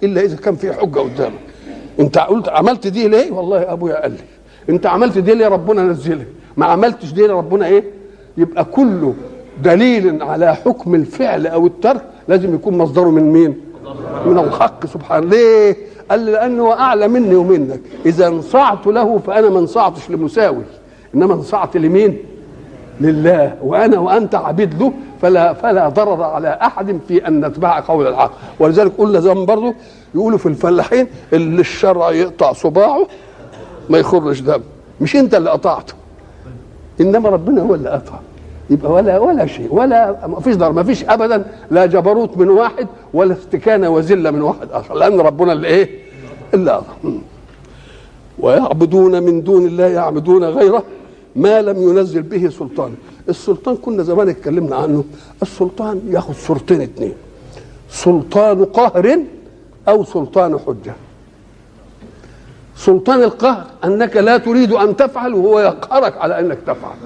الا اذا كان في حجه قدامك انت قلت عملت دي ليه والله ابويا قال لي انت عملت دي ليه ربنا نزلها ما عملتش دي ليه ربنا ايه يبقى كله دليل على حكم الفعل او الترك لازم يكون مصدره من مين من الحق سبحانه ليه قال لي لانه اعلى مني ومنك اذا انصعت له فانا ما انصعتش لمساوي انما انصعت لمين لله وانا وانت عبيد له فلا فلا ضرر على احد في ان نتبع قول الحق ولذلك قلنا زمان برضه يقولوا في الفلاحين اللي الشرع يقطع صباعه ما يخرج دم مش انت اللي قطعته انما ربنا هو اللي قطع يبقى ولا ولا شيء ولا ما فيش ضرر ما فيش ابدا لا جبروت من واحد ولا استكانه وذله من واحد اخر لان ربنا اللي ايه اللي قطع ويعبدون من دون الله يعبدون غيره ما لم ينزل به سلطان السلطان كنا زمان اتكلمنا عنه السلطان ياخذ صورتين اتنين سلطان قهر او سلطان حجه سلطان القهر انك لا تريد ان تفعل وهو يقهرك على انك تفعل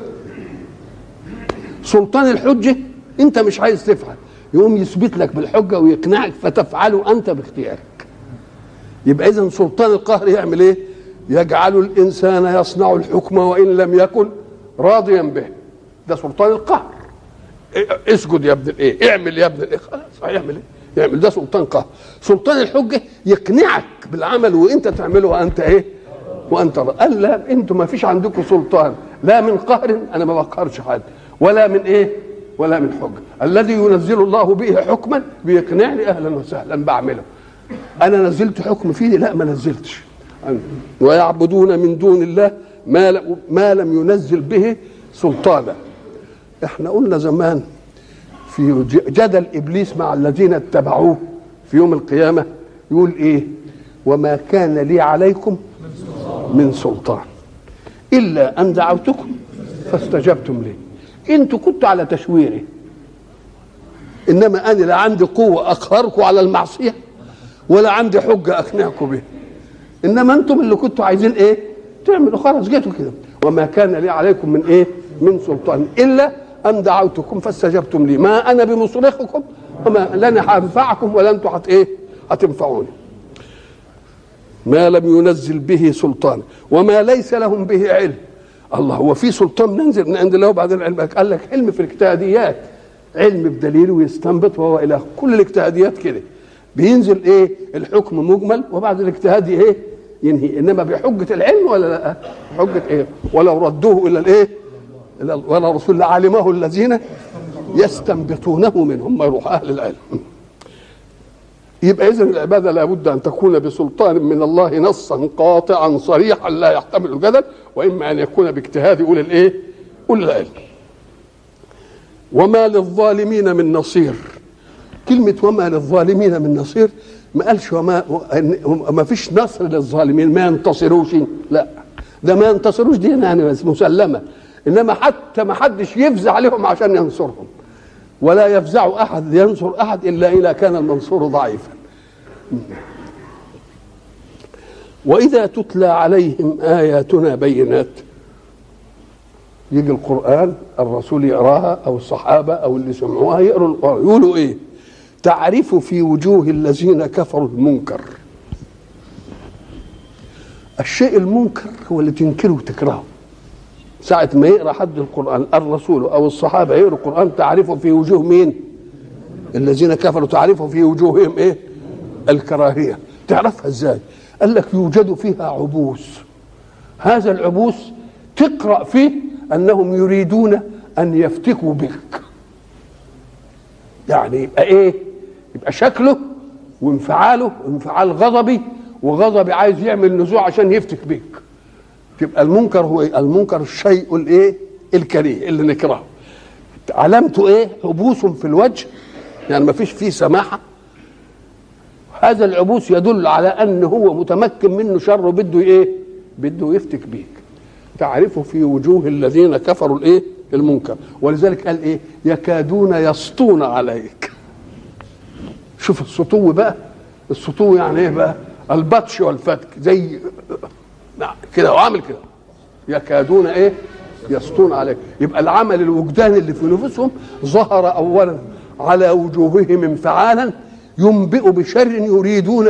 سلطان الحجه انت مش عايز تفعل يقوم يثبت لك بالحجه ويقنعك فتفعله انت باختيارك يبقى اذا سلطان القهر يعمل ايه يجعل الانسان يصنع الحكم وان لم يكن راضيا به ده سلطان القهر إيه اسجد يا ابن الايه اعمل يا ابن الايه خلاص هيعمل ايه يعمل ده سلطان قهر سلطان الحجه يقنعك بالعمل وانت تعمله وانت ايه وانت قال لا انتم ما فيش عندكم سلطان لا من قهر انا ما بقهرش حد ولا من ايه ولا من حجه الذي ينزل الله به حكما بيقنعني اهلا وسهلا بعمله انا نزلت حكم فيه لا ما نزلتش ويعبدون من دون الله ما ما لم ينزل به سلطانا احنا قلنا زمان في جدل ابليس مع الذين اتبعوه في يوم القيامه يقول ايه وما كان لي عليكم من سلطان الا ان دعوتكم فاستجبتم لي انتوا كنتوا على تشويري انما انا لا عندي قوه اقهركم على المعصيه ولا عندي حجه اقنعكم بها انما انتم اللي كنتوا عايزين ايه تعملوا خلاص جيتوا كده وما كان لي عليكم من ايه من سلطان الا ان دعوتكم فاستجبتم لي ما انا بمصرخكم وما لن هنفعكم ولا انتم هت ايه هتنفعوني ما لم ينزل به سلطان وما ليس لهم به علم الله هو في سلطان ننزل من عند الله وبعدين علم قال لك علم في الاجتهاديات علم بدليل ويستنبط وهو الى كل الاجتهاديات كده بينزل ايه الحكم مجمل وبعد الاجتهاد ايه ينهي انما بحجه العلم ولا لا حجه ايه ولو ردوه الى الايه ولا رسول لعلمه الذين يستنبطونه منهم ما يروح اهل العلم يبقى اذا العباده لابد ان تكون بسلطان من الله نصا قاطعا صريحا لا يحتمل الجدل واما ان يكون باجتهاد اولي الايه؟ اولي العلم. وما للظالمين من نصير. كلمه وما للظالمين من نصير ما قالش وما ما فيش نصر للظالمين ما ينتصروش لا ده ما ينتصروش دي يعني مسلمه انما حتى ما حدش يفزع عليهم عشان ينصرهم ولا يفزع احد ينصر احد الا اذا كان المنصور ضعيفا واذا تتلى عليهم اياتنا بينات يجي القران الرسول يقراها او الصحابه او اللي سمعوها يقروا القران يقولوا ايه تعرف في وجوه الذين كفروا المنكر الشيء المنكر هو اللي تنكره وتكرهه ساعة ما يقرأ حد القرآن الرسول أو الصحابة يقرأوا القرآن تعرفوا في وجوه مين؟ الذين كفروا تعرفوا في وجوههم إيه؟ الكراهية تعرفها إزاي؟ قال لك يوجد فيها عبوس هذا العبوس تقرأ فيه أنهم يريدون أن يفتكوا بك يعني يبقى إيه؟ يبقى شكله وانفعاله انفعال غضبي وغضبي عايز يعمل نزوع عشان يفتك بيك تبقى المنكر هو إيه؟ المنكر الشيء الايه الكريه اللي نكرهه علامته ايه عبوس في الوجه يعني ما فيش فيه سماحه هذا العبوس يدل على ان هو متمكن منه شر بده ايه بده يفتك بيك تعرفه في وجوه الذين كفروا الايه المنكر ولذلك قال ايه يكادون يسطون عليك شوف السطو بقى السطو يعني ايه بقى البطش والفتك زي كده وعامل كده يكادون ايه يسطون عليك يبقى العمل الوجداني اللي في نفوسهم ظهر اولا على وجوههم انفعالا ينبئ بشر يريدون